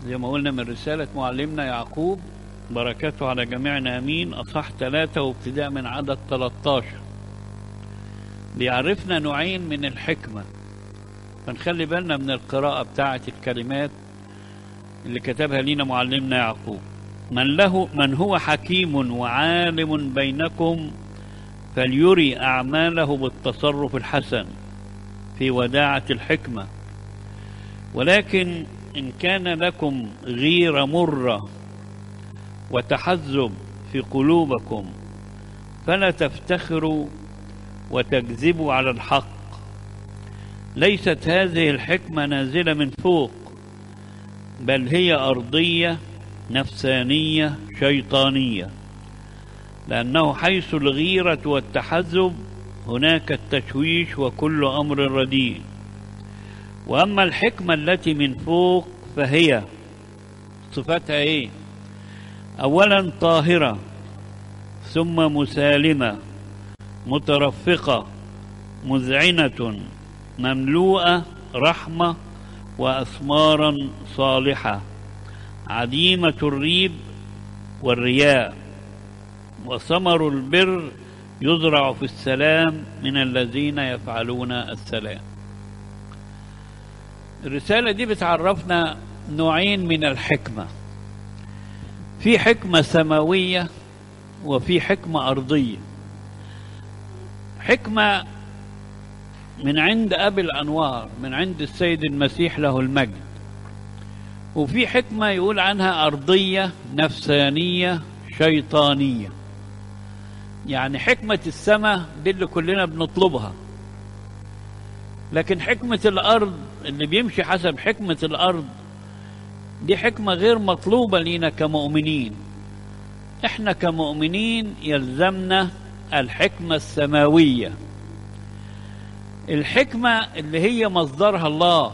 زي ما قلنا من رسالة معلمنا يعقوب بركاته على جميعنا امين اصح ثلاثة وابتداء من عدد 13 بيعرفنا نوعين من الحكمة فنخلي بالنا من القراءة بتاعة الكلمات اللي كتبها لنا معلمنا يعقوب من له من هو حكيم وعالم بينكم فليري أعماله بالتصرف الحسن في وداعة الحكمة ولكن إن كان لكم غيرة مرة وتحزب في قلوبكم فلا تفتخروا وتكذبوا على الحق ليست هذه الحكمة نازلة من فوق بل هي أرضية نفسانية شيطانية لأنه حيث الغيرة والتحزب هناك التشويش وكل أمر رديء وأما الحكمة التي من فوق فهي صفتها إيه أولا طاهرة ثم مسالمة مترفقة مذعنة مملوءة رحمة وأثمارا صالحة عديمة الريب والرياء وثمر البر يزرع في السلام من الذين يفعلون السلام الرسالة دي بتعرفنا نوعين من الحكمة في حكمة سماوية وفي حكمة أرضية حكمة من عند أبي الأنوار من عند السيد المسيح له المجد وفي حكمة يقول عنها أرضية نفسانية شيطانية يعني حكمة السماء دي اللي كلنا بنطلبها لكن حكمة الأرض اللي بيمشي حسب حكمة الأرض دي حكمة غير مطلوبة لينا كمؤمنين احنا كمؤمنين يلزمنا الحكمة السماوية الحكمة اللي هي مصدرها الله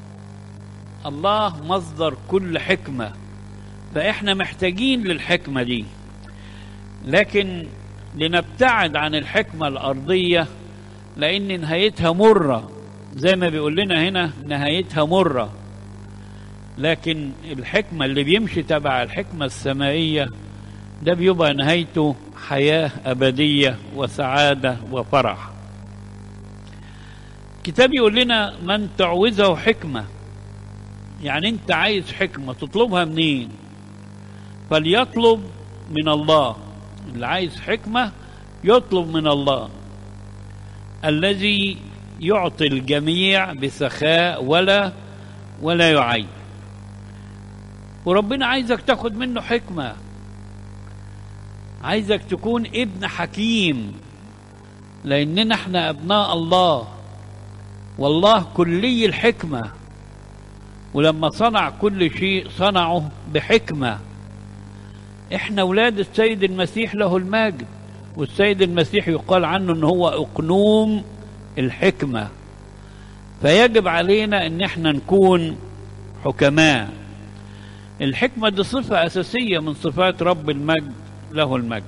الله مصدر كل حكمة فإحنا محتاجين للحكمة دي لكن لنبتعد عن الحكمة الأرضية لأن نهايتها مرة زي ما بيقول لنا هنا نهايتها مرة لكن الحكمة اللي بيمشي تبع الحكمة السمائية ده بيبقى نهايته حياة أبدية وسعادة وفرح كتاب يقول لنا من تعوزه حكمة يعني انت عايز حكمة تطلبها منين فليطلب من الله اللي عايز حكمة يطلب من الله الذي يعطي الجميع بسخاء ولا ولا يعين وربنا عايزك تاخد منه حكمة عايزك تكون ابن حكيم لأننا احنا أبناء الله والله كلي الحكمة ولما صنع كل شيء صنعه بحكمة احنا أولاد السيد المسيح له المجد والسيد المسيح يقال عنه ان هو اقنوم الحكمة فيجب علينا ان احنا نكون حكماء الحكمة دي صفة أساسية من صفات رب المجد له المجد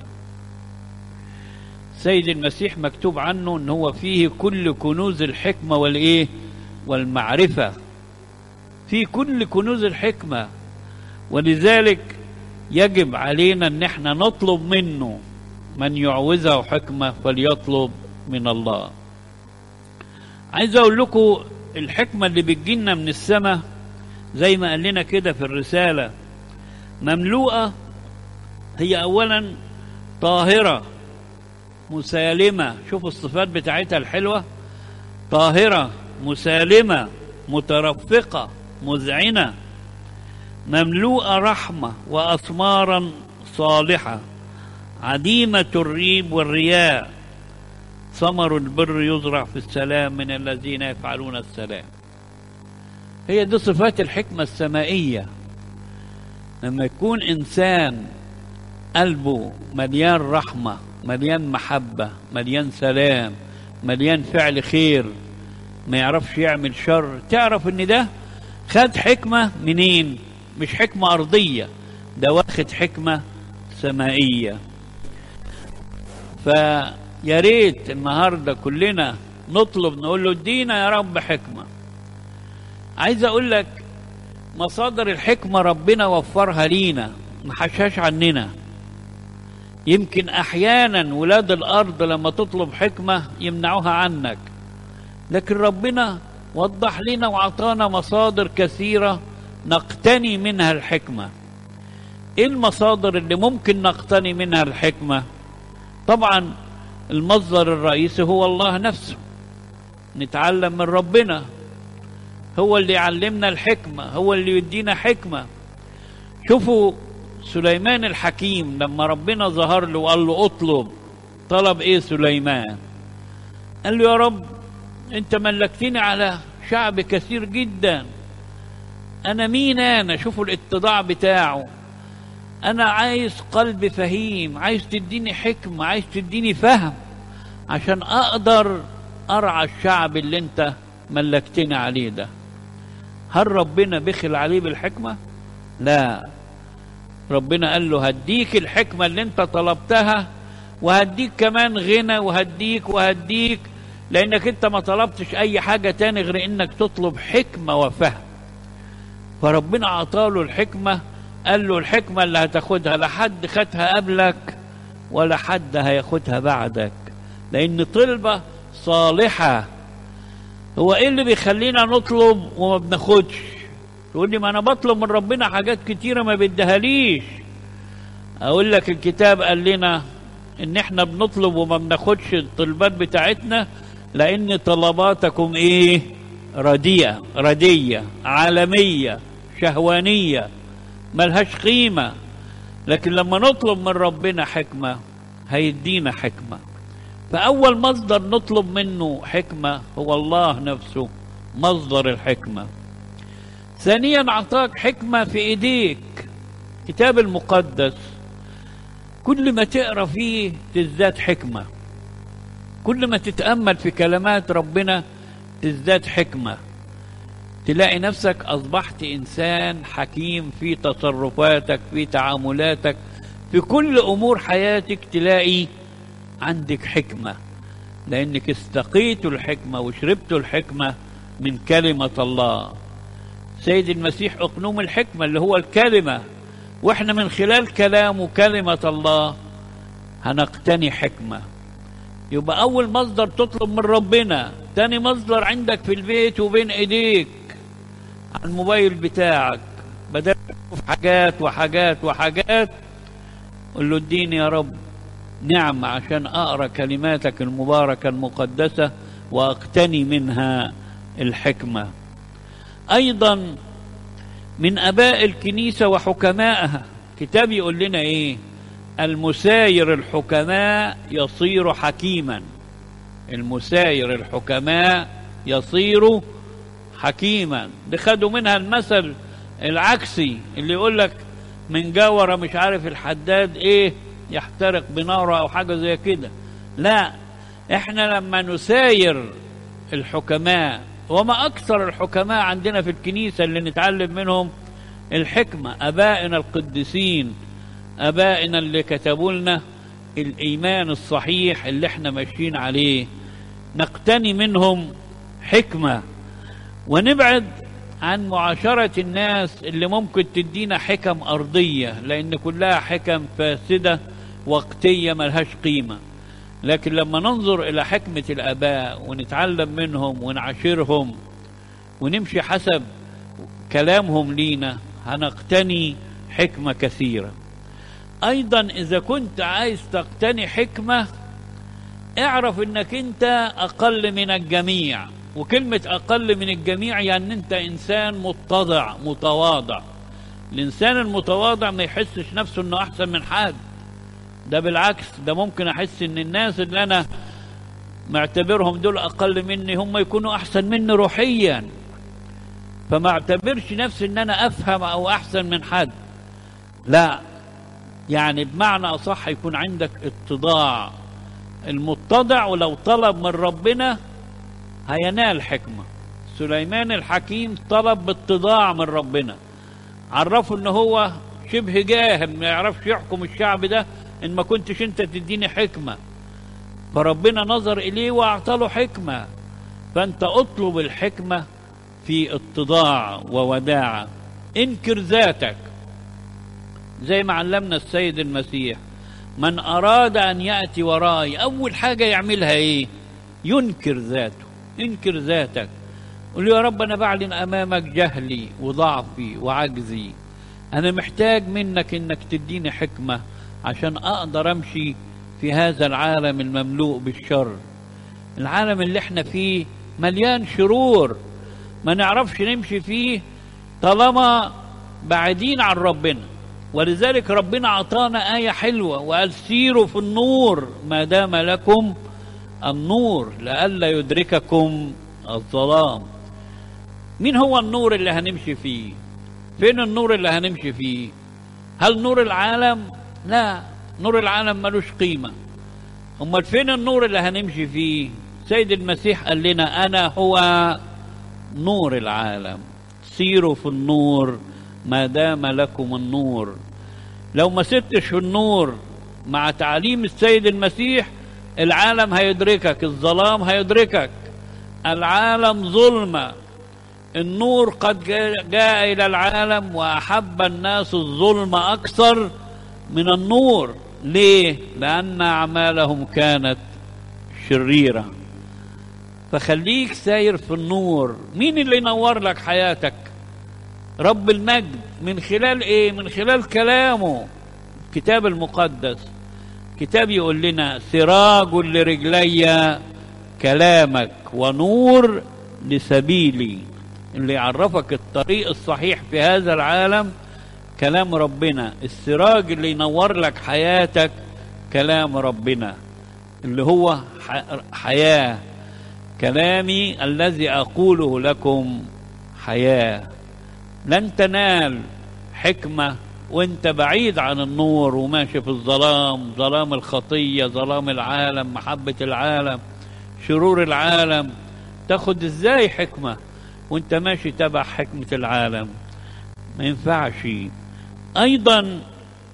سيد المسيح مكتوب عنه ان هو فيه كل كنوز الحكمة والايه والمعرفة في كل كنوز الحكمة ولذلك يجب علينا ان احنا نطلب منه من يعوزه حكمة فليطلب من الله عايز اقول لكم الحكمة اللي بتجينا من السماء زي ما قال لنا كده في الرسالة مملوءة هي اولا طاهرة مسالمة شوفوا الصفات بتاعتها الحلوة طاهرة مسالمة مترفقة مذعنة مملوءة رحمة وأثمارا صالحة عديمة الريب والرياء ثمر البر يزرع في السلام من الذين يفعلون السلام هي دي صفات الحكمة السمائية لما يكون إنسان قلبه مليان رحمة مليان محبة مليان سلام مليان فعل خير ما يعرفش يعمل شر تعرف ان ده خد حكمة منين مش حكمة أرضية ده واخد حكمة سمائية فيا ريت النهاردة كلنا نطلب نقول له ادينا يا رب حكمة عايز اقول لك مصادر الحكمة ربنا وفرها لينا ما حشاش عننا يمكن أحيانا ولاد الأرض لما تطلب حكمة يمنعوها عنك لكن ربنا وضح لنا وعطانا مصادر كثيرة نقتني منها الحكمة ايه المصادر اللي ممكن نقتني منها الحكمة طبعا المصدر الرئيسي هو الله نفسه نتعلم من ربنا هو اللي يعلمنا الحكمة هو اللي يدينا حكمة شوفوا سليمان الحكيم لما ربنا ظهر له وقال له اطلب طلب ايه سليمان قال له يا رب انت ملكتني على شعب كثير جدا انا مين انا شوفوا الاتضاع بتاعه انا عايز قلب فهيم عايز تديني حكمة عايز تديني فهم عشان اقدر ارعى الشعب اللي انت ملكتني عليه ده هل ربنا بخل عليه بالحكمة لا ربنا قال له هديك الحكمة اللي انت طلبتها وهديك كمان غنى وهديك وهديك لانك انت ما طلبتش اي حاجة تاني غير انك تطلب حكمة وفهم فربنا عطاله الحكمة قال له الحكمة اللي هتاخدها لا حد خدها قبلك ولا حد هياخدها بعدك لان طلبة صالحة هو ايه اللي بيخلينا نطلب وما بناخدش تقول لي ما انا بطلب من ربنا حاجات كتيرة ما بيديهاليش اقول لك الكتاب قال لنا ان احنا بنطلب وما بناخدش الطلبات بتاعتنا لان طلباتكم ايه رديئة ردية عالمية شهوانية ملهاش قيمة لكن لما نطلب من ربنا حكمة هيدينا حكمة فأول مصدر نطلب منه حكمة هو الله نفسه مصدر الحكمة ثانيا أعطاك حكمة في إيديك كتاب المقدس كل ما تقرأ فيه تزداد حكمة كل ما تتأمل في كلمات ربنا تزداد حكمة تلاقي نفسك أصبحت إنسان حكيم في تصرفاتك في تعاملاتك في كل أمور حياتك تلاقي عندك حكمة لأنك استقيت الحكمة وشربت الحكمة من كلمة الله سيد المسيح أقنوم الحكمة اللي هو الكلمة وإحنا من خلال كلام وكلمة الله هنقتني حكمة يبقى أول مصدر تطلب من ربنا تاني مصدر عندك في البيت وبين إيديك على الموبايل بتاعك بدل تشوف حاجات وحاجات وحاجات قل له اديني يا رب نعمة عشان أقرأ كلماتك المباركة المقدسة وأقتني منها الحكمة أيضا من أباء الكنيسة وحكمائها كتاب يقول لنا إيه المساير الحكماء يصير حكيما المساير الحكماء يصير حكيما دي خدوا منها المثل العكسي اللي يقول لك من جاورة مش عارف الحداد ايه يحترق بناره او حاجة زي كده لا احنا لما نساير الحكماء وما اكثر الحكماء عندنا في الكنيسة اللي نتعلم منهم الحكمة ابائنا القديسين ابائنا اللي كتبوا لنا الايمان الصحيح اللي احنا ماشيين عليه نقتني منهم حكمة ونبعد عن معاشرة الناس اللي ممكن تدينا حكم أرضية لأن كلها حكم فاسدة وقتية ملهاش قيمة لكن لما ننظر إلى حكمة الآباء ونتعلم منهم ونعاشرهم ونمشي حسب كلامهم لينا هنقتني حكمة كثيرة أيضا إذا كنت عايز تقتني حكمة اعرف انك انت اقل من الجميع وكلمة اقل من الجميع يعني انت انسان متضع متواضع الانسان المتواضع ما يحسش نفسه انه احسن من حد ده بالعكس ده ممكن احس ان الناس اللي انا معتبرهم دول اقل مني هم يكونوا احسن مني روحيا فما اعتبرش نفسي ان انا افهم او احسن من حد لا يعني بمعنى اصح يكون عندك اتضاع المتضع ولو طلب من ربنا هينال حكمة سليمان الحكيم طلب باتضاع من ربنا عرفه ان هو شبه جاهل ما يعرفش يحكم الشعب ده ان ما كنتش انت تديني حكمة فربنا نظر اليه واعطى له حكمة فانت اطلب الحكمة في اتضاع ووداعة انكر ذاتك زي ما علمنا السيد المسيح من أراد أن يأتي وراي أول حاجة يعملها إيه ينكر ذاته انكر ذاتك قل له يا رب أنا بعلن أمامك جهلي وضعفي وعجزي أنا محتاج منك إنك تديني حكمة عشان أقدر أمشي في هذا العالم المملوء بالشر العالم اللي احنا فيه مليان شرور ما نعرفش نمشي فيه طالما بعيدين عن ربنا ولذلك ربنا أعطانا آية حلوة وقال سيروا في النور ما دام لكم النور لئلا يدرككم الظلام مين هو النور اللي هنمشي فيه فين النور اللي هنمشي فيه هل نور العالم لا نور العالم ملوش قيمة امال فين النور اللي هنمشي فيه سيد المسيح قال لنا انا هو نور العالم سيروا في النور ما دام لكم النور لو ما سبتش في النور مع تعليم السيد المسيح العالم هيدركك الظلام هيدركك العالم ظلمة النور قد جاء إلى العالم وأحب الناس الظلم أكثر من النور ليه؟ لأن أعمالهم كانت شريرة فخليك ساير في النور مين اللي ينور لك حياتك رب المجد من خلال ايه من خلال كلامه الكتاب المقدس كتاب يقول لنا سراج لرجلي كلامك ونور لسبيلي اللي يعرفك الطريق الصحيح في هذا العالم كلام ربنا السراج اللي ينور لك حياتك كلام ربنا اللي هو حياة كلامي الذي أقوله لكم حياة لن تنال حكمة وانت بعيد عن النور وماشي في الظلام ظلام الخطية ظلام العالم محبة العالم شرور العالم تاخد ازاي حكمة وانت ماشي تبع حكمة العالم ما ينفعش ايضا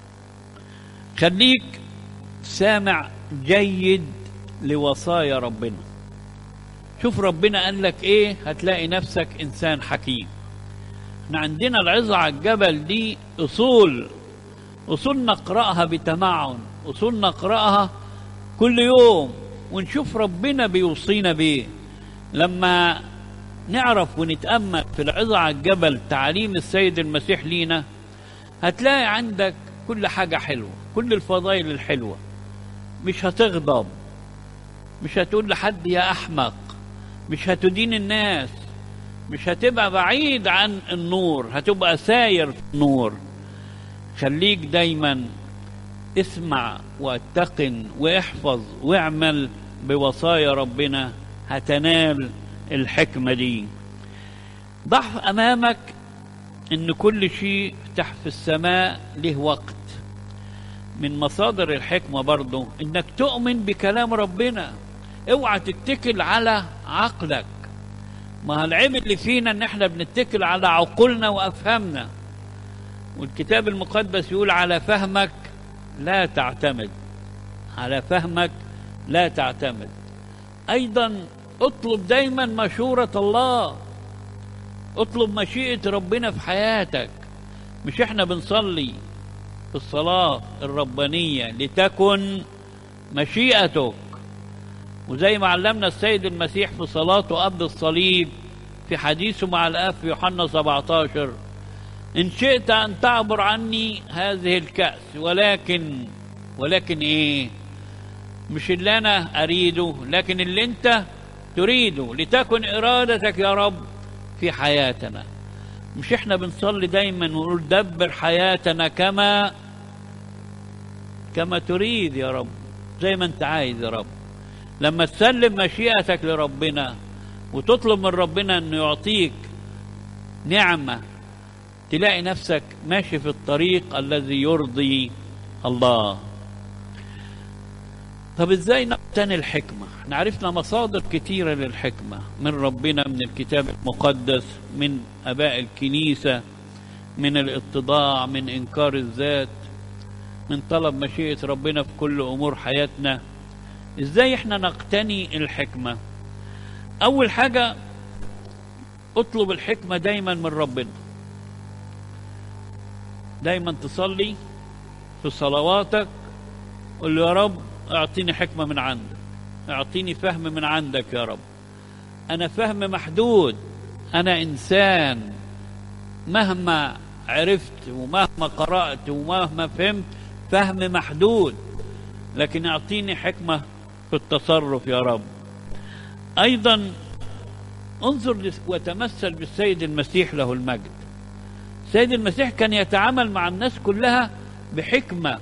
خليك سامع جيد لوصايا ربنا شوف ربنا قال لك ايه هتلاقي نفسك انسان حكيم احنا عندنا العظة على الجبل دي اصول اصول نقرأها بتمعن اصول نقرأها كل يوم ونشوف ربنا بيوصينا بيه لما نعرف ونتأمل في العظة على الجبل تعليم السيد المسيح لينا هتلاقي عندك كل حاجة حلوة كل الفضائل الحلوة مش هتغضب مش هتقول لحد يا أحمق مش هتدين الناس مش هتبقى بعيد عن النور هتبقى ساير في النور خليك دايما اسمع واتقن واحفظ واعمل بوصايا ربنا هتنال الحكمة دي ضع أمامك إن كل شيء تحت في السماء له وقت من مصادر الحكمة برضو إنك تؤمن بكلام ربنا اوعى تتكل على عقلك ما العيب اللي فينا ان احنا بنتكل على عقولنا وافهامنا والكتاب المقدس يقول على فهمك لا تعتمد على فهمك لا تعتمد ايضا اطلب دايما مشورة الله اطلب مشيئة ربنا في حياتك مش احنا بنصلي في الصلاة الربانية لتكن مشيئتك وزي ما علمنا السيد المسيح في صلاته قبل الصليب في حديثه مع الآب في يوحنا 17 إن شئت أن تعبر عني هذه الكأس ولكن ولكن إيه مش اللي أنا أريده لكن اللي أنت تريده لتكن إرادتك يا رب في حياتنا مش احنا بنصلي دايما ونقول دبر حياتنا كما كما تريد يا رب زي ما انت عايز يا رب لما تسلم مشيئتك لربنا وتطلب من ربنا انه يعطيك نعمه تلاقي نفسك ماشي في الطريق الذي يرضي الله طب ازاي نقتني الحكمه احنا عرفنا مصادر كتيره للحكمه من ربنا من الكتاب المقدس من اباء الكنيسه من الاتضاع من انكار الذات من طلب مشيئه ربنا في كل امور حياتنا ازاي احنا نقتني الحكمة اول حاجة اطلب الحكمة دايما من ربنا دايما تصلي في صلواتك قل له يا رب اعطيني حكمة من عندك اعطيني فهم من عندك يا رب انا فهم محدود انا انسان مهما عرفت ومهما قرأت ومهما فهمت فهم محدود لكن اعطيني حكمة في التصرف يا رب ايضا انظر وتمثل بالسيد المسيح له المجد السيد المسيح كان يتعامل مع الناس كلها بحكمة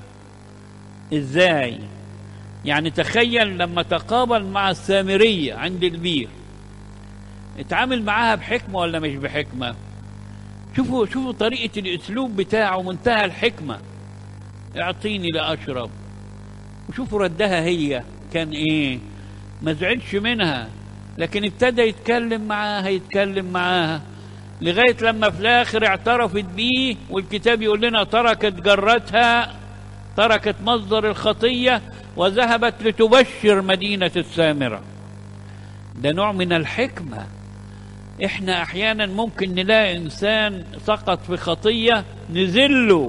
ازاي يعني تخيل لما تقابل مع السامرية عند البير اتعامل معاها بحكمة ولا مش بحكمة شوفوا شوفوا طريقة الاسلوب بتاعه منتهى الحكمة اعطيني لاشرب وشوفوا ردها هي كان ايه ما زعلش منها لكن ابتدى يتكلم معاها يتكلم معاها لغاية لما في الآخر اعترفت بيه والكتاب يقول لنا تركت جرتها تركت مصدر الخطية وذهبت لتبشر مدينة السامرة ده نوع من الحكمة احنا احيانا ممكن نلاقي انسان سقط في خطية نزله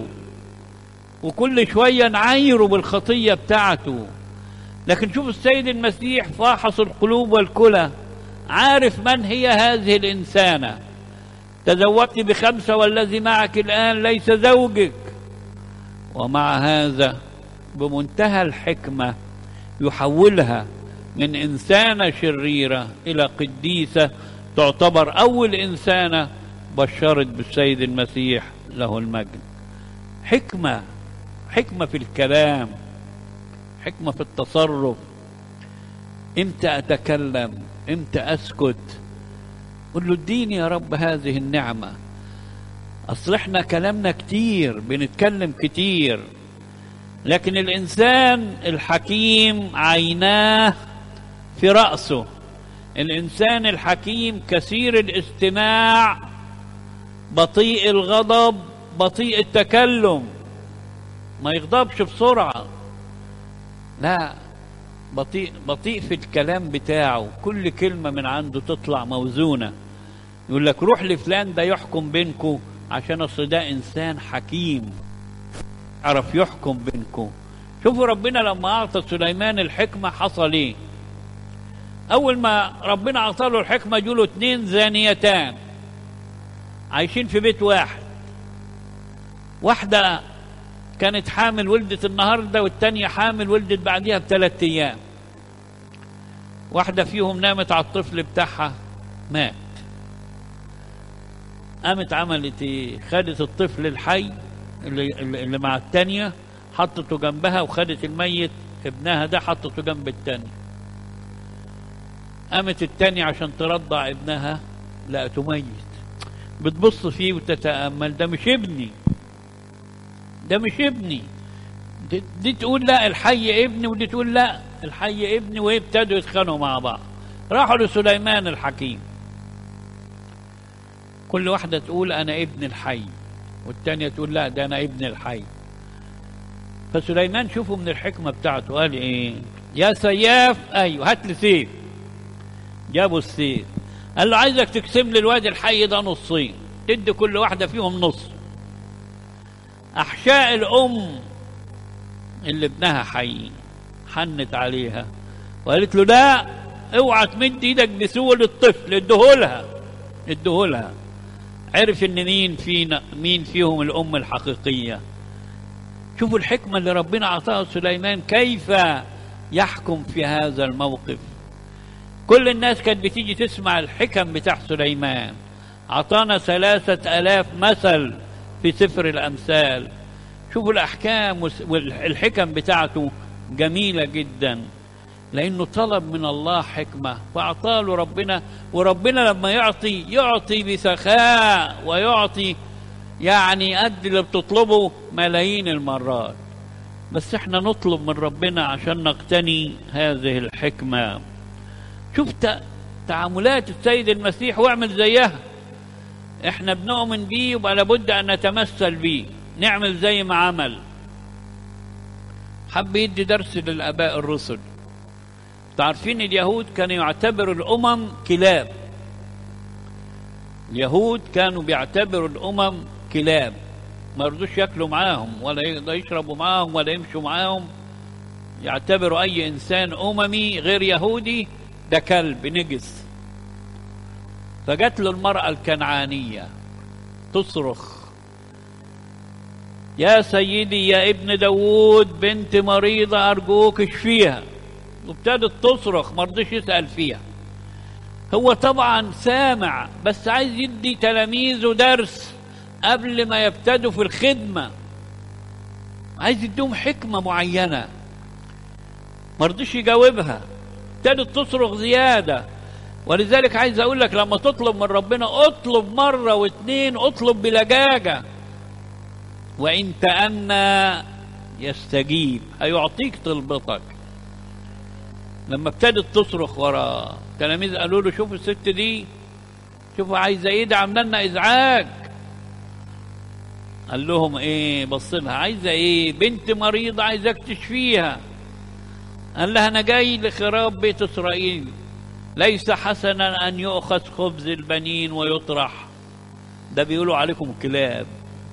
وكل شوية نعايره بالخطية بتاعته لكن شوف السيد المسيح فاحص القلوب والكلى عارف من هي هذه الإنسانة تزوجت بخمسة والذي معك الآن ليس زوجك ومع هذا بمنتهى الحكمة يحولها من إنسانة شريرة إلى قديسة تعتبر أول إنسانة بشرت بالسيد المسيح له المجد حكمة حكمة في الكلام حكمة في التصرف امتى أتكلم امتى أسكت قل له اديني يا رب هذه النعمة أصل احنا كلامنا كتير بنتكلم كتير لكن الإنسان الحكيم عيناه في رأسه الإنسان الحكيم كثير الاستماع بطيء الغضب بطيء التكلم ما يغضبش بسرعة لا بطيء بطيء في الكلام بتاعه كل كلمة من عنده تطلع موزونة يقول لك روح لفلان ده يحكم بينكم عشان اصل ده انسان حكيم يعرف يحكم بينكم شوفوا ربنا لما اعطى سليمان الحكمة حصل ايه اول ما ربنا اعطى له الحكمة جوله اتنين زانيتان عايشين في بيت واحد واحدة كانت حامل ولدت النهاردة والتانية حامل ولدت بعديها بثلاث أيام واحدة فيهم نامت على الطفل بتاعها مات قامت عملت ايه خدت الطفل الحي اللي, اللي مع التانية حطته جنبها وخدت الميت ابنها ده حطته جنب التاني قامت التانية عشان ترضع ابنها لقته ميت بتبص فيه وتتأمل ده مش ابني ده مش ابني دي, دي تقول لا الحي ابني ودي تقول لا الحي ابني وابتدوا يتخانقوا مع بعض راحوا لسليمان الحكيم كل واحدة تقول أنا ابن الحي والتانية تقول لا ده أنا ابن الحي فسليمان شوفوا من الحكمة بتاعته قال إيه يا سياف أيوه هات لي سيف جابوا السيف قال له عايزك تقسم لي الواد الحي ده نصين تدي كل واحدة فيهم نص أحشاء الأم اللي ابنها حي حنت عليها وقالت له لا اوعى تمد ايدك بسوء للطفل ادهولها ادهولها عرف ان مين فينا مين فيهم الام الحقيقيه شوفوا الحكمه اللي ربنا اعطاها سليمان كيف يحكم في هذا الموقف كل الناس كانت بتيجي تسمع الحكم بتاع سليمان اعطانا ثلاثه الاف مثل في سفر الامثال شوفوا الاحكام والحكم بتاعته جميله جدا لانه طلب من الله حكمه فاعطاله ربنا وربنا لما يعطي يعطي بسخاء ويعطي يعني قد اللي بتطلبه ملايين المرات بس احنا نطلب من ربنا عشان نقتني هذه الحكمه شوف تعاملات السيد المسيح واعمل زيها احنا بنؤمن بيه يبقى لابد ان نتمثل بيه نعمل زي ما عمل حب يدي درس للاباء الرسل تعرفين اليهود كانوا يعتبروا الامم كلاب اليهود كانوا بيعتبروا الامم كلاب ما يرضوش ياكلوا معاهم ولا ي- يشربوا معاهم ولا يمشوا معاهم يعتبروا اي انسان اممي غير يهودي ده كلب نجس فجت له المراه الكنعانيه تصرخ يا سيدي يا ابن داوود بنت مريضة أرجوك اشفيها وابتدت تصرخ ما رضيش يسأل فيها هو طبعا سامع بس عايز يدي تلاميذه درس قبل ما يبتدوا في الخدمة عايز يديهم حكمة معينة ما رضيش يجاوبها ابتدت تصرخ زيادة ولذلك عايز اقول لك لما تطلب من ربنا اطلب مرة واتنين اطلب بلجاجة وإن تأنى يستجيب هيعطيك طلبتك لما ابتدت تصرخ ورا التلاميذ قالوا له شوف الست دي شوفوا عايزه ايه ده عامله لنا ازعاج قال لهم ايه بص لها عايزه ايه بنت مريضه عايزاك تشفيها قال لها انا جاي لخراب بيت اسرائيل ليس حسنا ان يؤخذ خبز البنين ويطرح ده بيقولوا عليكم كلاب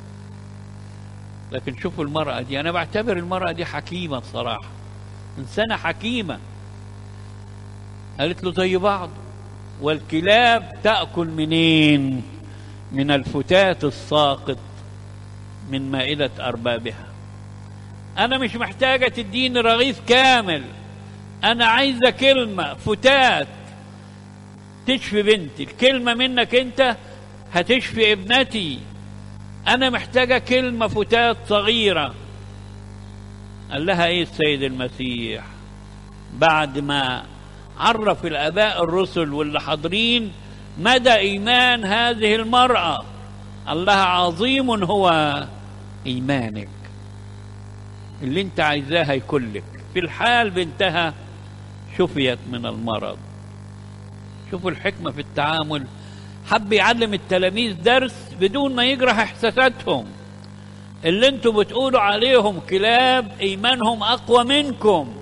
لكن شوفوا المرأة دي أنا بعتبر المرأة دي حكيمة بصراحة إنسانة حكيمة قالت له زي بعض والكلاب تأكل منين من الفتات الساقط من مائدة أربابها أنا مش محتاجة تديني رغيف كامل أنا عايزة كلمة فتات تشفي بنتي الكلمة منك أنت هتشفي ابنتي أنا محتاجة كلمة فتات صغيرة قال لها إيه السيد المسيح بعد ما عرف الآباء الرسل واللي حاضرين مدى إيمان هذه المرأة قال لها عظيم هو إيمانك اللي انت عايزاه هيكون لك في الحال بنتها شفيت من المرض شوفوا الحكمة في التعامل حب يعلم التلاميذ درس بدون ما يجرح احساساتهم اللي انتوا بتقولوا عليهم كلاب ايمانهم اقوى منكم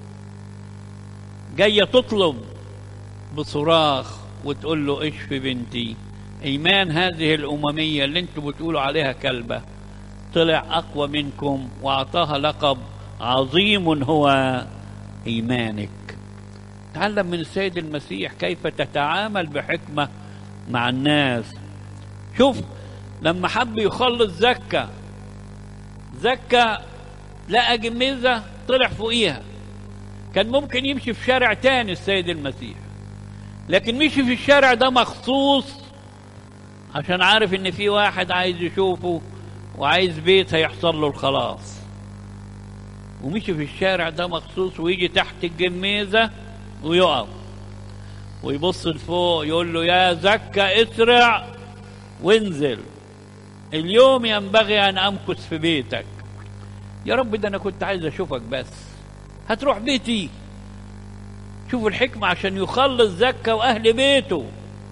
جايه تطلب بصراخ وتقول له اشفي بنتي ايمان هذه الامميه اللي انتوا بتقولوا عليها كلبه طلع اقوى منكم واعطاها لقب عظيم هو ايمانك تعلم من السيد المسيح كيف تتعامل بحكمه مع الناس شوف لما حب يخلص زكا زكا لقى جميزة طلع فوقيها كان ممكن يمشي في شارع تاني السيد المسيح لكن مشي في الشارع ده مخصوص عشان عارف ان في واحد عايز يشوفه وعايز بيت هيحصل له الخلاص ومشي في الشارع ده مخصوص ويجي تحت الجميزة ويقف ويبص لفوق يقول له يا زكا اسرع وانزل اليوم ينبغي ان امكث في بيتك يا رب ده انا كنت عايز اشوفك بس هتروح بيتي شوف الحكمة عشان يخلص زكا واهل بيته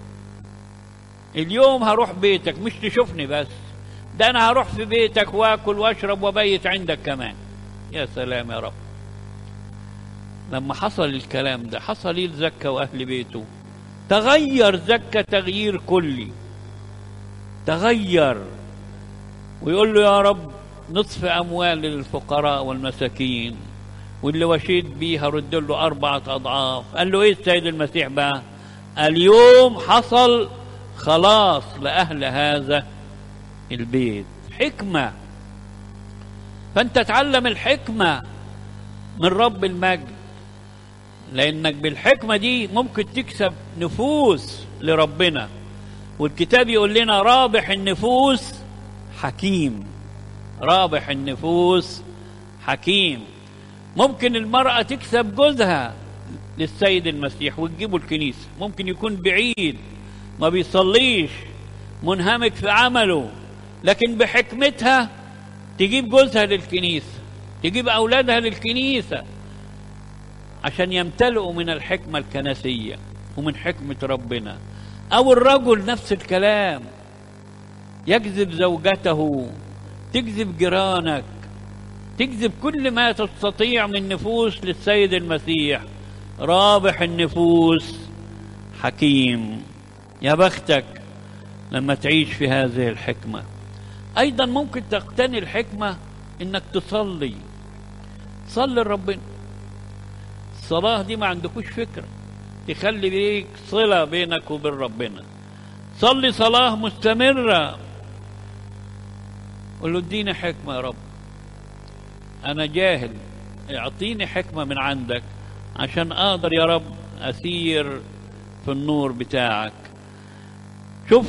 اليوم هروح بيتك مش تشوفني بس ده انا هروح في بيتك واكل واشرب وبيت عندك كمان يا سلام يا رب لما حصل الكلام ده حصل ايه لزكا واهل بيته تغير زكا تغيير كلي تغير ويقول له يا رب نصف اموال للفقراء والمساكين واللي وشيت بيها رد له أربعة أضعاف قال له إيه السيد المسيح بقى اليوم حصل خلاص لأهل هذا البيت حكمة فأنت تعلم الحكمة من رب المجد لأنك بالحكمة دي ممكن تكسب نفوس لربنا والكتاب يقول لنا رابح النفوس حكيم رابح النفوس حكيم ممكن المرأة تكسب جوزها للسيد المسيح وتجيبه الكنيسة ممكن يكون بعيد ما بيصليش منهمك في عمله لكن بحكمتها تجيب جوزها للكنيسة تجيب أولادها للكنيسة عشان يمتلئوا من الحكمة الكنسية ومن حكمة ربنا أو الرجل نفس الكلام يجذب زوجته تجذب جيرانك تجذب كل ما تستطيع من نفوس للسيد المسيح رابح النفوس حكيم يا بختك لما تعيش في هذه الحكمة ايضا ممكن تقتني الحكمه انك تصلي صلي لربنا الصلاه دي ما عندكوش فكره تخلي بيك صله بينك وبين ربنا صلي صلاه مستمره قل له اديني حكمه يا رب انا جاهل اعطيني حكمه من عندك عشان اقدر يا رب اسير في النور بتاعك شوف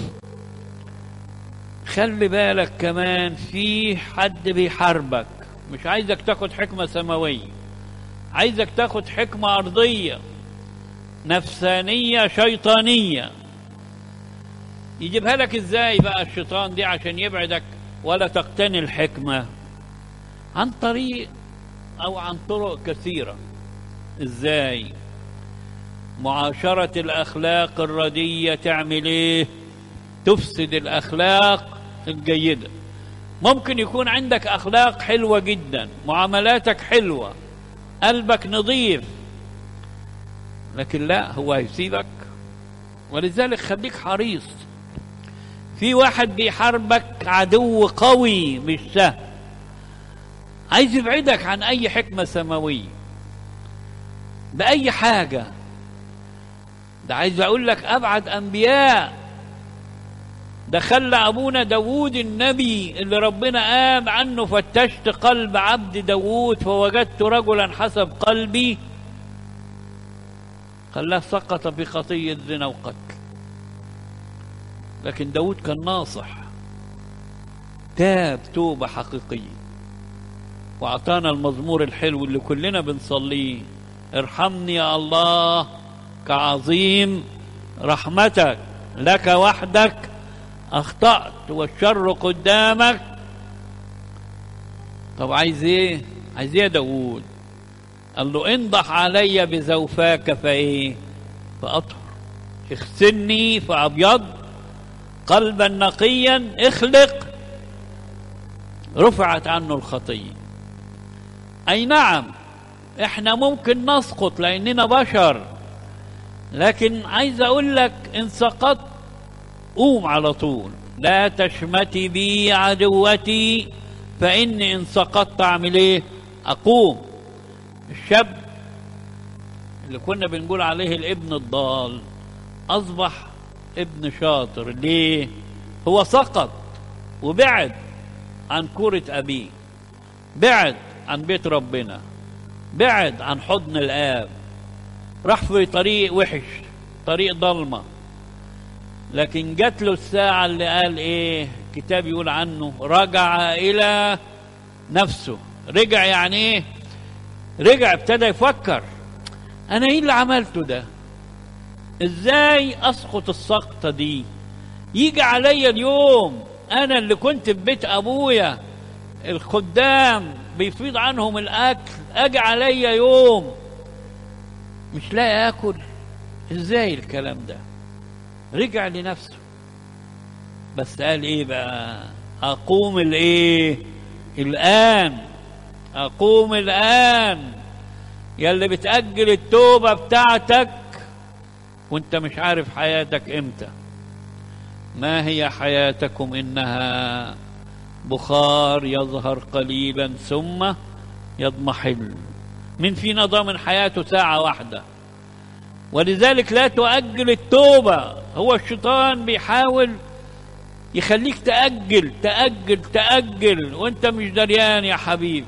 خلي بالك كمان في حد بيحاربك مش عايزك تاخد حكمة سماوية عايزك تاخد حكمة أرضية نفسانية شيطانية يجيبها لك ازاي بقى الشيطان دي عشان يبعدك ولا تقتني الحكمة عن طريق أو عن طرق كثيرة ازاي معاشرة الأخلاق الردية تعمل إيه؟ تفسد الأخلاق الجيدة ممكن يكون عندك أخلاق حلوة جدا معاملاتك حلوة قلبك نظيف لكن لا هو هيسيبك ولذلك خليك حريص في واحد بيحاربك عدو قوي مش سهل عايز يبعدك عن أي حكمة سماوية بأي حاجة ده عايز اقول لك ابعد انبياء ده خلى ابونا داوود النبي اللي ربنا قام عنه فتشت قلب عبد داوود فوجدت رجلا حسب قلبي خلاه سقط في خطية زنا وقتل لكن داود كان ناصح تاب توبة حقيقية وأعطانا المزمور الحلو اللي كلنا بنصليه ارحمني يا الله كعظيم رحمتك لك وحدك اخطات والشر قدامك طب عايز ايه عايز ايه يا داوود قال له انضح علي بزوفاك فايه فاطهر اغسلني فابيض قلبا نقيا اخلق رفعت عنه الخطيه اي نعم احنا ممكن نسقط لاننا بشر لكن عايز اقول لك ان سقطت قوم على طول لا تشمتي بي عدوتي فاني ان سقطت اعمل ايه اقوم الشاب اللي كنا بنقول عليه الابن الضال اصبح ابن شاطر ليه هو سقط وبعد عن كرة ابيه بعد عن بيت ربنا بعد عن حضن الاب راح في طريق وحش طريق ضلمة لكن جات له الساعة اللي قال ايه كتاب يقول عنه رجع إلى نفسه رجع يعني ايه رجع ابتدى يفكر أنا ايه اللي عملته ده ازاي أسقط السقطة دي يجي عليا اليوم أنا اللي كنت في بيت أبويا الخدام بيفيض عنهم الأكل أجي عليا يوم مش لاقي اكل ازاي الكلام ده رجع لنفسه بس قال ايه بقى اقوم الايه الان اقوم الان يا اللي بتاجل التوبه بتاعتك وانت مش عارف حياتك امتى ما هي حياتكم انها بخار يظهر قليلا ثم يضمحل من فينا ضامن حياته ساعة واحدة ولذلك لا تؤجل التوبة هو الشيطان بيحاول يخليك تأجل تأجل تأجل وانت مش دريان يا حبيبي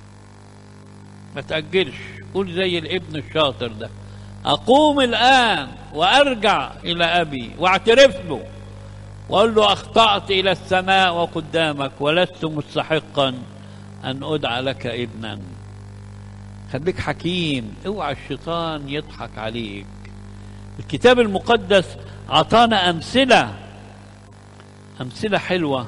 ما تأجلش قول زي الابن الشاطر ده أقوم الآن وأرجع إلى أبي وأعترف له وأقول له أخطأت إلى السماء وقدامك ولست مستحقا أن أدعى لك ابنا خليك حكيم اوعى الشيطان يضحك عليك الكتاب المقدس عطانا أمثلة أمثلة حلوة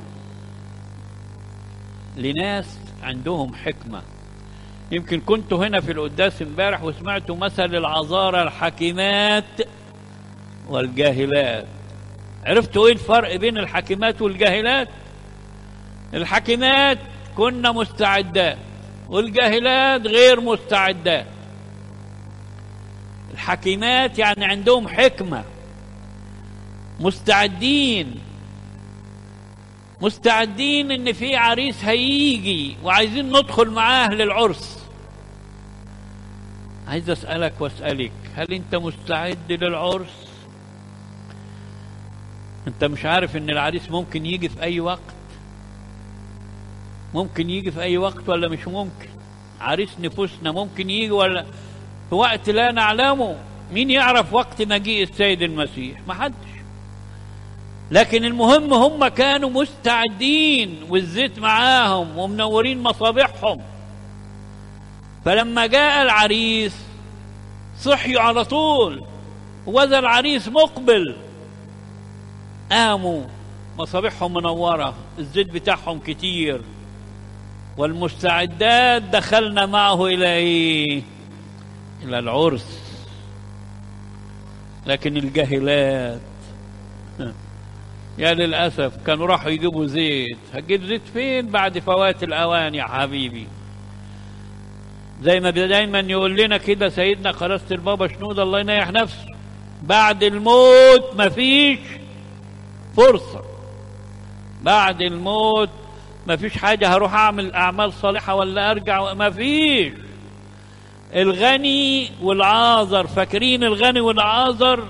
لناس عندهم حكمة يمكن كنتوا هنا في القداس امبارح وسمعتوا مثل العذارى الحكيمات والجاهلات عرفتوا ايه الفرق بين الحكيمات والجاهلات الحكيمات كنا مستعدات والجاهلات غير مستعدات الحكيمات يعني عندهم حكمة مستعدين مستعدين ان في عريس هيجي وعايزين ندخل معاه للعرس عايز اسالك واسالك هل انت مستعد للعرس انت مش عارف ان العريس ممكن يجي في اي وقت ممكن يجي في اي وقت ولا مش ممكن عريس نفوسنا ممكن يجي ولا في وقت لا نعلمه مين يعرف وقت مجيء السيد المسيح ما حدش لكن المهم هم كانوا مستعدين والزيت معاهم ومنورين مصابيحهم فلما جاء العريس صحيوا على طول وذا العريس مقبل قاموا مصابيحهم منورة الزيت بتاعهم كتير والمستعدات دخلنا معه إلى إيه إلى العرس لكن الجاهلات يا للأسف كانوا راحوا يجيبوا زيت هتجيب زيت فين بعد فوات الأوان يا حبيبي زي ما دايما يقول لنا كده سيدنا قرصة البابا شنود الله ينيح نفسه بعد الموت مفيش فرصة بعد الموت مفيش حاجة هروح أعمل أعمال صالحة ولا أرجع مفيش الغني والعازر فاكرين الغني والعازر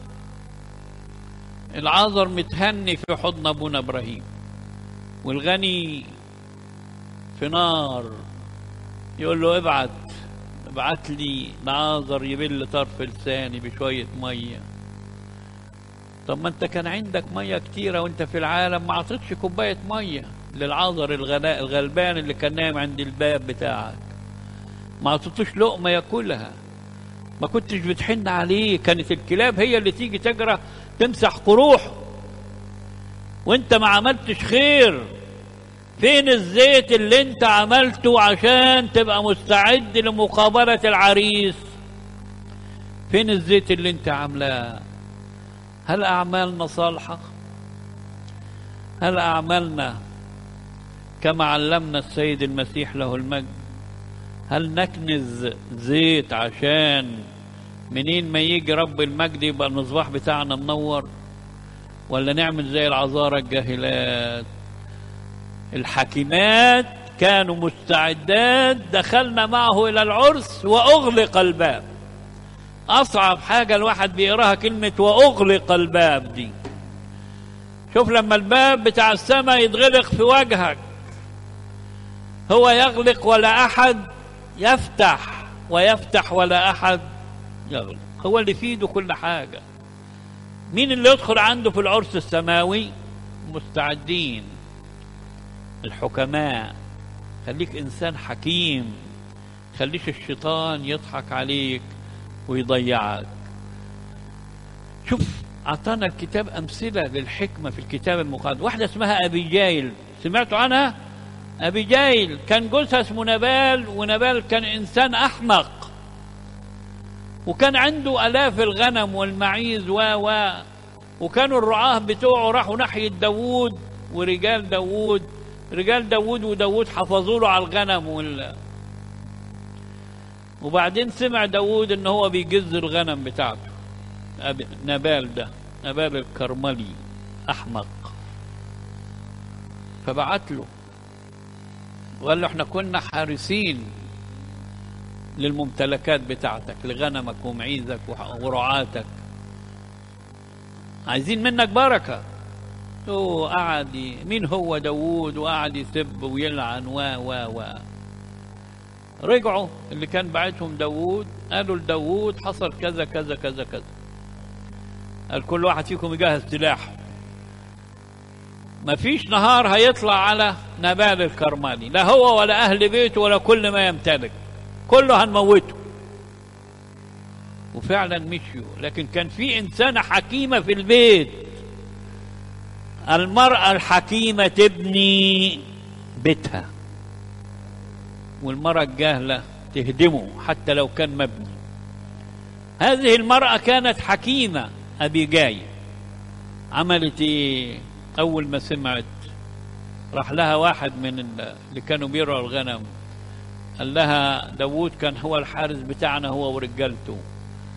العازر متهني في حضن ابونا ابراهيم والغني في نار يقول له ابعت ابعت لي نعازر يبل طرف لساني بشويه ميه طب ما انت كان عندك ميه كتيره وانت في العالم ما عطيتش كوبايه ميه للعازر الغلاء الغلبان اللي كان نايم عند الباب بتاعك ما عطيتوش لقمه ياكلها ما كنتش بتحن عليه كانت الكلاب هي اللي تيجي تجرى تمسح قروحه وانت ما عملتش خير فين الزيت اللي انت عملته عشان تبقى مستعد لمقابلة العريس فين الزيت اللي انت عاملاه هل اعمالنا صالحة هل اعمالنا كما علمنا السيد المسيح له المجد هل نكنز زيت عشان منين ما يجي رب المجد يبقى المصباح بتاعنا منور ولا نعمل زي العذارى الجاهلات الحكيمات كانوا مستعدات دخلنا معه الى العرس واغلق الباب اصعب حاجه الواحد بيقراها كلمه واغلق الباب دي شوف لما الباب بتاع السماء يتغلق في وجهك هو يغلق ولا احد يفتح ويفتح ولا احد يغلق هو اللي في ايده كل حاجه مين اللي يدخل عنده في العرس السماوي مستعدين الحكماء خليك انسان حكيم خليش الشيطان يضحك عليك ويضيعك شوف اعطانا الكتاب امثله للحكمه في الكتاب المقدس واحده اسمها ابيجايل سمعتوا عنها ابيجايل كان جوزها اسمه نبال ونبال كان انسان احمق وكان عنده الاف الغنم والمعيز و و وكانوا الرعاه بتوعه راحوا ناحيه داوود ورجال داوود رجال داوود وداوود حفظوا له على الغنم وال وبعدين سمع داوود ان هو بيجز الغنم بتاعته أب... نبال ده نبال الكرملي احمق فبعت له وقال له احنا كنا حارسين للممتلكات بتاعتك لغنمك ومعيزك ورعاتك عايزين منك بركة هو قعد مين هو داوود وقعد يسب ويلعن و و و رجعوا اللي كان بعتهم داوود قالوا لداوود حصل كذا كذا كذا كذا قال كل واحد فيكم يجهز سلاحه مفيش نهار هيطلع على نبال الكرماني لا هو ولا أهل بيته ولا كل ما يمتلك كله هنموته وفعلا مشيوا لكن كان في إنسانة حكيمة في البيت المرأة الحكيمة تبني بيتها والمرأة الجاهلة تهدمه حتى لو كان مبني هذه المرأة كانت حكيمة أبي جاي عملت إيه أول ما سمعت راح لها واحد من اللي كانوا بيرعوا الغنم قال لها داوود كان هو الحارس بتاعنا هو ورجالته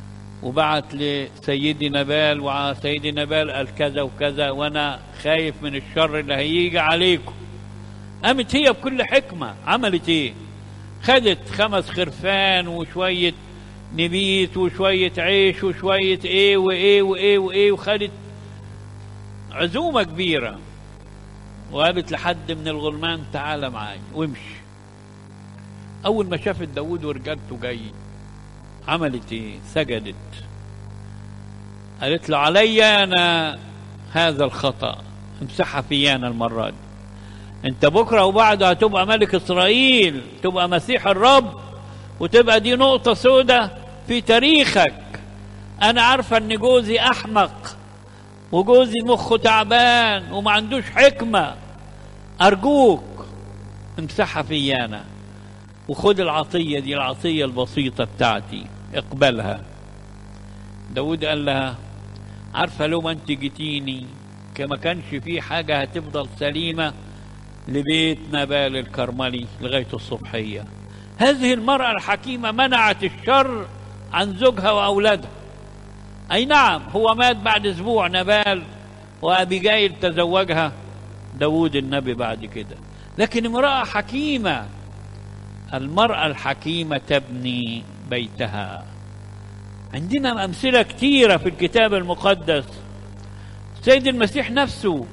وبعت لسيدي نبال وسيدي نبال قال كذا وكذا وانا خايف من الشر اللي هيجي عليكم قامت هي بكل حكمة عملت ايه خدت خمس خرفان وشوية نبيت وشوية عيش وشوية ايه وايه وايه وايه وخدت عزومة كبيرة وقالت لحد من الغلمان تعالى معايا وامشي أول ما شافت داود ورجالته جاي عملت ايه سجدت قالت له علي أنا هذا الخطأ امسحها في أنا المرة دي انت بكرة وبعده هتبقى ملك إسرائيل تبقى مسيح الرب وتبقى دي نقطة سودة في تاريخك أنا عارفة إن جوزي أحمق وجوزي مخه تعبان وما عندوش حكمة أرجوك امسحها في أنا وخد العطية دي العطية البسيطة بتاعتي اقبلها داود قال لها عارفة لو ما انت جيتيني كما كانش في حاجة هتفضل سليمة لبيت نبال الكرملي لغاية الصبحية هذه المرأة الحكيمة منعت الشر عن زوجها وأولادها أي نعم هو مات بعد أسبوع نبال وأبيجايل تزوجها داود النبي بعد كده لكن امرأة حكيمة المرأة الحكيمة تبني بيتها عندنا أمثلة كثيرة في الكتاب المقدس سيد المسيح نفسه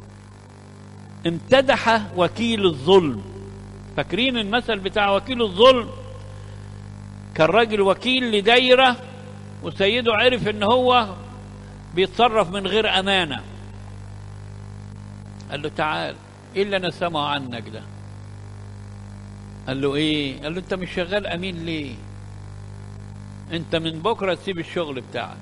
امتدح وكيل الظلم فاكرين المثل بتاع وكيل الظلم كان راجل وكيل لدايرة وسيده عرف ان هو بيتصرف من غير امانة قال له تعال ايه اللي انا سامعه عنك ده قال له ايه قال له انت مش شغال امين ليه انت من بكره تسيب الشغل بتاعك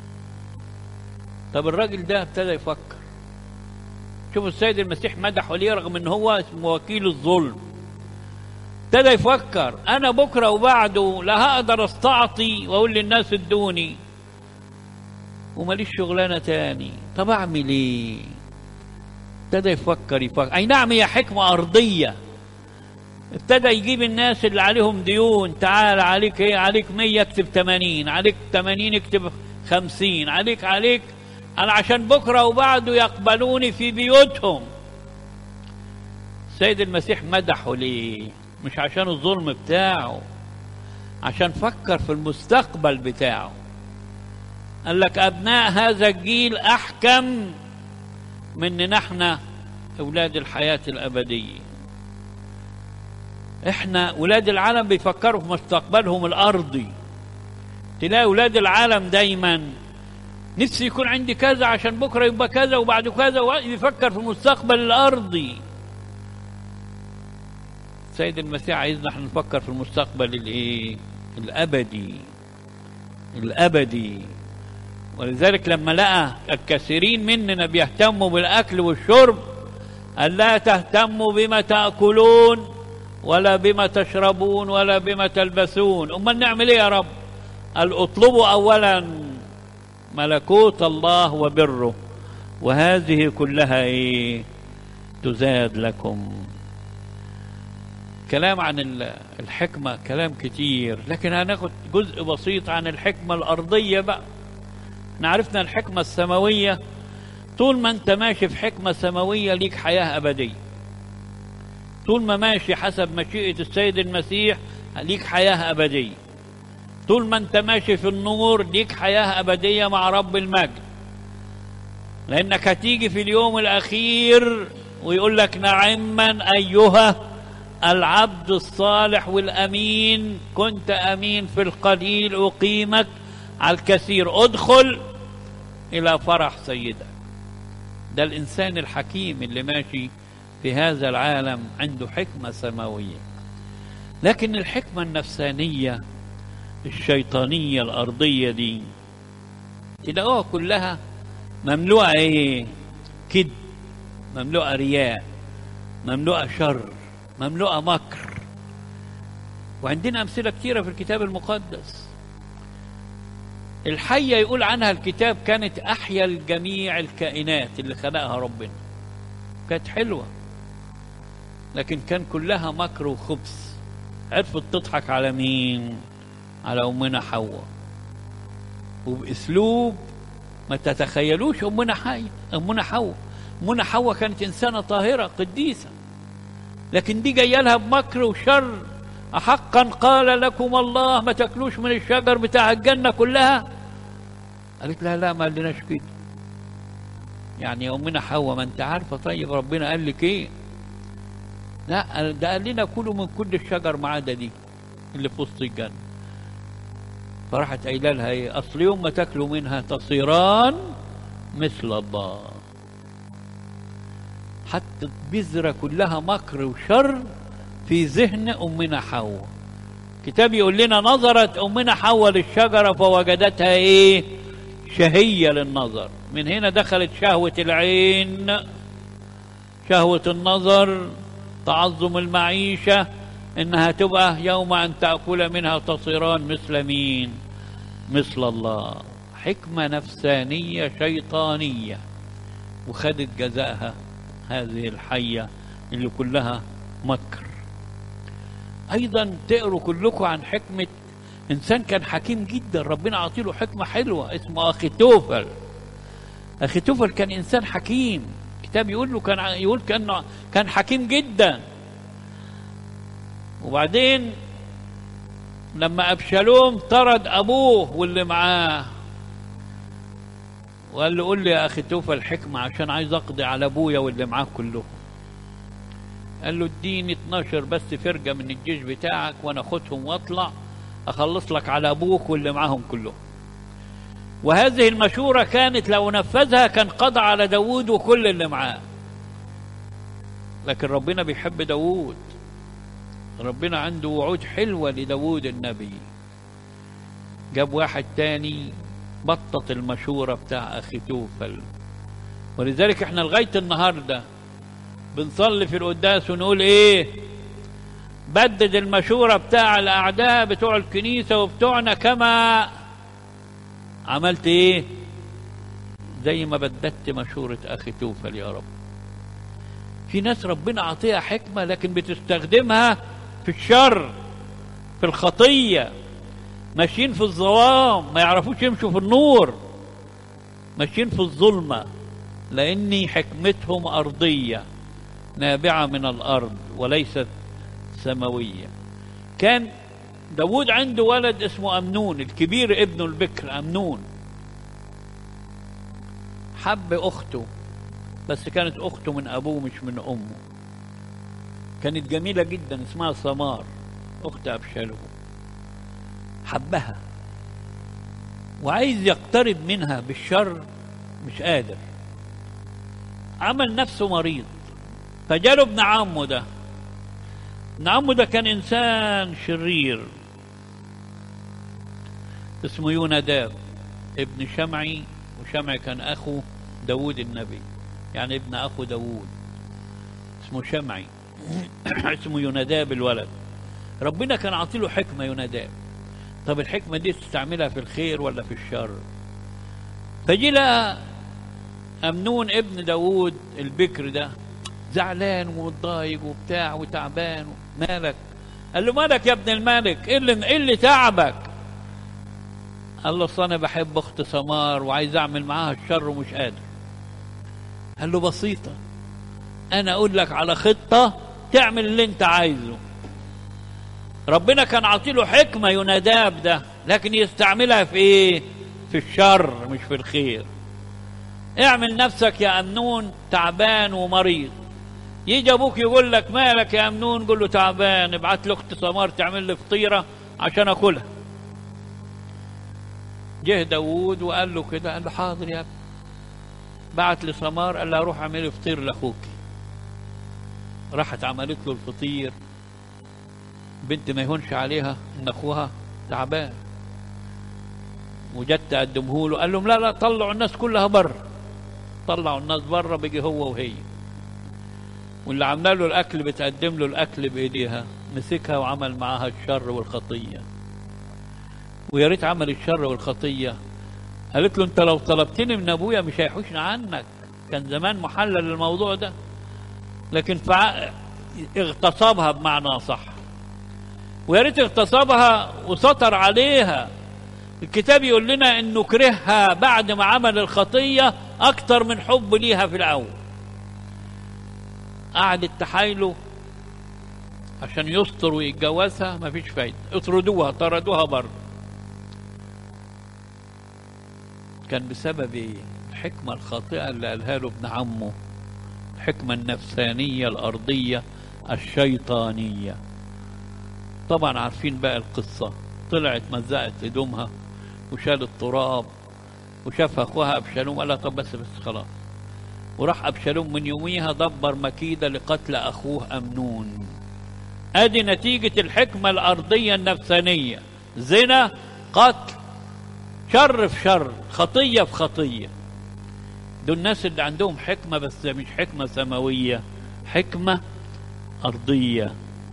طب الراجل ده ابتدى يفكر شوفوا السيد المسيح مدحه ليه رغم ان هو اسمه وكيل الظلم ابتدى يفكر انا بكره وبعده لا هقدر استعطي واقول للناس ادوني وماليش شغلانه تاني طب اعمل ايه ابتدى يفكر يفكر اي نعم هي حكمه ارضيه ابتدى يجيب الناس اللي عليهم ديون تعال عليك ايه عليك 100 اكتب 80 عليك 80 اكتب 50 عليك عليك انا عشان بكره وبعده يقبلوني في بيوتهم سيد المسيح مدحه ليه مش عشان الظلم بتاعه عشان فكر في المستقبل بتاعه قال لك ابناء هذا الجيل احكم مننا احنا اولاد الحياه الابديه احنا ولاد العالم بيفكروا في مستقبلهم الارضي تلاقي ولاد العالم دايما نفسي يكون عندي كذا عشان بكره يبقى كذا وبعد كذا يفكر في المستقبل الارضي سيد المسيح عايزنا احنا نفكر في المستقبل الايه الابدي الابدي ولذلك لما لقى الكثيرين مننا بيهتموا بالاكل والشرب قال لا تهتموا بما تاكلون ولا بما تشربون ولا بما تلبسون امال نعمل ايه يا رب قال اطلبوا اولا ملكوت الله وبره وهذه كلها ايه تزاد لكم كلام عن الحكمة كلام كتير لكن هناخد جزء بسيط عن الحكمة الأرضية بقى احنا عرفنا الحكمة السماوية طول ما انت ماشي في حكمة سماوية ليك حياة أبدية طول ما ماشي حسب مشيئة السيد المسيح ليك حياة أبدية طول ما انت ماشي في النور ليك حياة أبدية مع رب المجد لأنك هتيجي في اليوم الأخير ويقول لك نعما أيها العبد الصالح والأمين كنت أمين في القليل أقيمك على الكثير ادخل إلى فرح سيدك ده الإنسان الحكيم اللي ماشي في هذا العالم عنده حكمة سماوية لكن الحكمة النفسانية الشيطانية الأرضية دي تلاقوها كلها مملوءة إيه؟ كذب مملوءة رياء مملوءة شر مملوءة مكر وعندنا أمثلة كثيرة في الكتاب المقدس الحية يقول عنها الكتاب كانت أحيا الجميع الكائنات اللي خلقها ربنا كانت حلوة لكن كان كلها مكر وخبث عرفت تضحك على مين على أمنا حواء وباسلوب ما تتخيلوش امنا حي امنا حواء امنا حواء كانت انسانه طاهره قديسه لكن دي جايه لها بمكر وشر احقا قال لكم الله ما تاكلوش من الشجر بتاع الجنه كلها قالت لها لا ما قالناش كده يعني يا امنا حواء ما انت عارفه طيب ربنا قال لك ايه لا ده قال لنا كلوا من كل الشجر ما عدا دي اللي في وسط الجنه فراحت قايله لها ايه اصل يوم ما تاكلوا منها تصيران مثل الله حتى بذرة كلها مكر وشر في ذهن أمنا حواء كتاب يقول لنا نظرت أمنا حواء للشجرة فوجدتها إيه شهية للنظر من هنا دخلت شهوة العين شهوة النظر تعظم المعيشة إنها تبقى يوم أن تأكل منها تصيران مثل مين مثل الله حكمة نفسانية شيطانية وخدت جزاءها هذه الحية اللي كلها مكر أيضا تقروا كلكم عن حكمة إنسان كان حكيم جدا ربنا عطيله حكمة حلوة اسمه أخي توفل أخي توفل كان إنسان حكيم كتاب يقول له كان يقول كأنه كان حكيم جدا وبعدين لما أبشالوم طرد أبوه واللي معاه وقال له قول لي يا أخي توفى الحكمة عشان عايز أقضي على أبويا واللي معاه كلهم قال له اديني 12 بس فرقة من الجيش بتاعك وأنا أخدهم وأطلع أخلص لك على أبوك واللي معاهم كلهم وهذه المشورة كانت لو نفذها كان قضى على داود وكل اللي معاه لكن ربنا بيحب داود ربنا عنده وعود حلوة لداود النبي جاب واحد تاني بطط المشورة بتاع أخي توفل ولذلك احنا لغاية النهاردة بنصلي في القداس ونقول ايه بدد المشورة بتاع الأعداء بتوع الكنيسة وبتوعنا كما عملت ايه زي ما بددت مشورة أخي توفل يا رب في ناس ربنا عطيها حكمة لكن بتستخدمها في الشر في الخطية ماشيين في الظلام ما يعرفوش يمشوا في النور ماشيين في الظلمة لأن حكمتهم أرضية نابعة من الأرض وليست سماوية كان داود عنده ولد اسمه أمنون الكبير ابنه البكر أمنون حب أخته بس كانت أخته من أبوه مش من أمه كانت جميلة جدا اسمها سمار أخت أبشالوم حبها وعايز يقترب منها بالشر مش قادر عمل نفسه مريض فجاله ابن عمه ده ابن عمه ده كان إنسان شرير اسمه يوناداب ابن شمعي وشمعي كان أخو داود النبي يعني ابن أخو داود اسمه شمعي اسمه يوناداب الولد ربنا كان عاطيله حكمة يوناداب طب الحكمة دي تستعملها في الخير ولا في الشر فجي لقى أمنون ابن داود البكر ده زعلان ومتضايق وبتاع وتعبان مالك قال له مالك يا ابن الملك ايه اللي ايه اللي تعبك قال له اصل انا بحب اخت سمار وعايز اعمل معاها الشر ومش قادر قال له بسيطه انا اقول لك على خطه تعمل اللي انت عايزه ربنا كان عاطيله حكمه يناداب ده لكن يستعملها في ايه في الشر مش في الخير اعمل نفسك يا امنون تعبان ومريض يجي ابوك يقول لك مالك يا امنون قول له تعبان ابعت له اخت سمار تعمل لي فطيره عشان اكلها جه داوود وقال له كده قال له حاضر يا ابني بعت لسمار قال لها روح اعملي فطير لاخوك راحت عملت له الفطير بنت ما يهونش عليها ان اخوها تعبان وجت تقدمه له قال لهم لا لا طلعوا الناس كلها بره طلعوا الناس بره بيجي هو وهي واللي عملنا له الاكل بتقدم له الاكل بايديها مسكها وعمل معاها الشر والخطيه ويا ريت عمل الشر والخطيه قالت له انت لو طلبتني من ابويا مش هيحوشن عنك كان زمان محلل الموضوع ده لكن فع... اغتصبها بمعنى صح ويا ريت اغتصبها وسطر عليها الكتاب يقول لنا انه كرهها بعد ما عمل الخطيه اكتر من حب ليها في الاول قعدت تحايله عشان يستر ويتجوزها مفيش فايده اطردوها طردوها بره كان بسبب ايه الحكمه الخاطئه اللي قالها له ابن عمه الحكمه النفسانيه الارضيه الشيطانيه طبعا عارفين بقى القصه طلعت مزقت هدومها وشال التراب وشاف اخوها ابشالوم قال لها طب بس بس خلاص وراح ابشالوم من يوميها دبر مكيده لقتل اخوه امنون ادي نتيجه الحكمه الارضيه النفسانيه زنا قتل شر في شر خطيه في خطيه دول الناس اللي عندهم حكمه بس مش حكمه سماويه حكمه ارضيه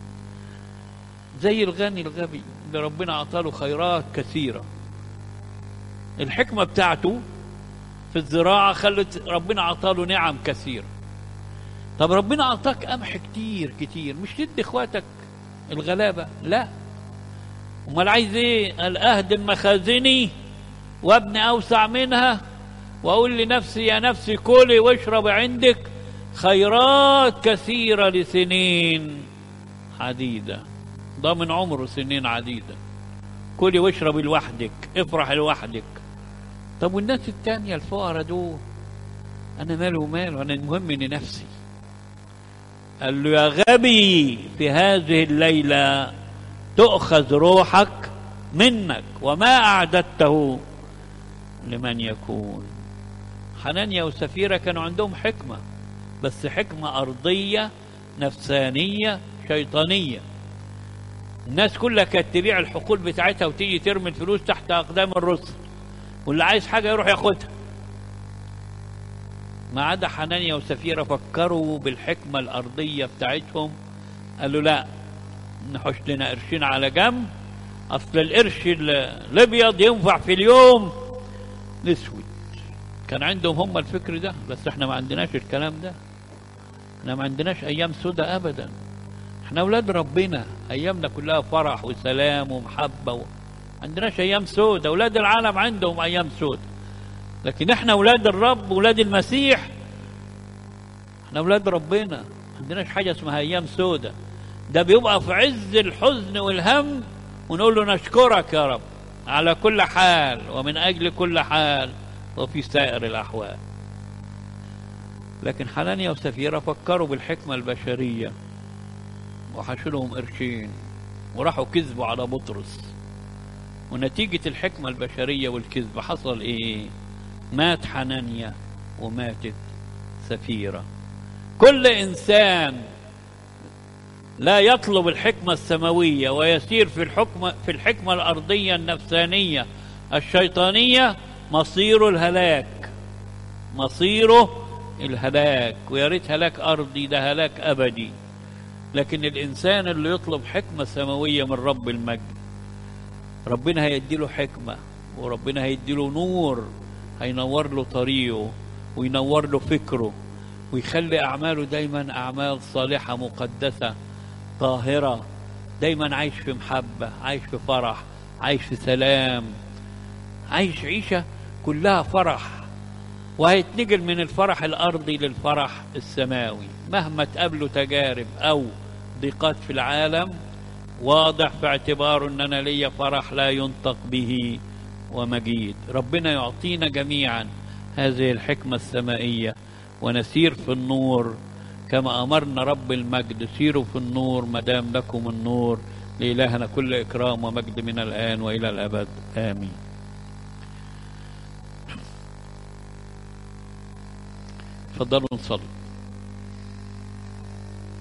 زي الغني الغبي اللي ربنا اعطاله خيرات كثيره الحكمه بتاعته في الزراعه خلت ربنا اعطاله نعم كثيره طب ربنا اعطاك قمح كتير كتير مش تدي اخواتك الغلابه لا امال عايز ايه قال اهدم مخازني وابني اوسع منها واقول لنفسي يا نفسي كلي واشرب عندك خيرات كثيره لسنين عديده ضامن عمره سنين عديده كلي واشربي لوحدك افرح لوحدك طب والناس التانية الفقراء دول انا ماله وماله انا المهم اني نفسي قال له يا غبي في هذه الليلة تؤخذ روحك منك وما أعددته لمن يكون حنانيا وسفيرة كانوا عندهم حكمة بس حكمة أرضية نفسانية شيطانية الناس كلها كانت تبيع الحقول بتاعتها وتيجي ترمي الفلوس تحت أقدام الرسل واللي عايز حاجة يروح ياخدها ما عدا حنانيا وسفيرة فكروا بالحكمة الأرضية بتاعتهم قالوا لا نحش لنا قرشين على جنب أصل القرش الأبيض ينفع في اليوم الأسود كان عندهم هم الفكر ده بس احنا ما عندناش الكلام ده احنا ما عندناش أيام سودة أبدا احنا أولاد ربنا أيامنا كلها فرح وسلام ومحبة و... عندناش أيام سودة أولاد العالم عندهم أيام سودة لكن احنا اولاد الرب اولاد المسيح احنا اولاد ربنا ما عندناش حاجه اسمها ايام سودة ده بيبقى في عز الحزن والهم ونقول له نشكرك يا رب على كل حال ومن اجل كل حال وفي سائر الاحوال لكن حنانيا وسفيرة فكروا بالحكمة البشرية وحشوا لهم قرشين وراحوا كذبوا على بطرس ونتيجة الحكمة البشرية والكذب حصل ايه مات حنانيا وماتت سفيرة كل إنسان لا يطلب الحكمة السماوية ويسير في الحكمة في الحكمة الأرضية النفسانية الشيطانية مصيره الهلاك مصيره الهلاك ويا ريت هلاك أرضي ده هلاك أبدي لكن الإنسان اللي يطلب حكمة سماوية من رب المجد ربنا هيديله حكمة وربنا هيديله نور هينور له طريقه وينور له فكره ويخلي أعماله دايما أعمال صالحة مقدسة طاهرة دايما عايش في محبة عايش في فرح عايش في سلام عايش عيشة كلها فرح وهيتنقل من الفرح الأرضي للفرح السماوي مهما تقابله تجارب أو ضيقات في العالم واضح في اعتباره أن أنا ليا فرح لا ينطق به ومجيد ربنا يعطينا جميعا هذه الحكمة السمائية ونسير في النور كما أمرنا رب المجد سيروا في النور مدام لكم النور لإلهنا كل إكرام ومجد من الآن وإلى الأبد آمين تفضلوا نصلي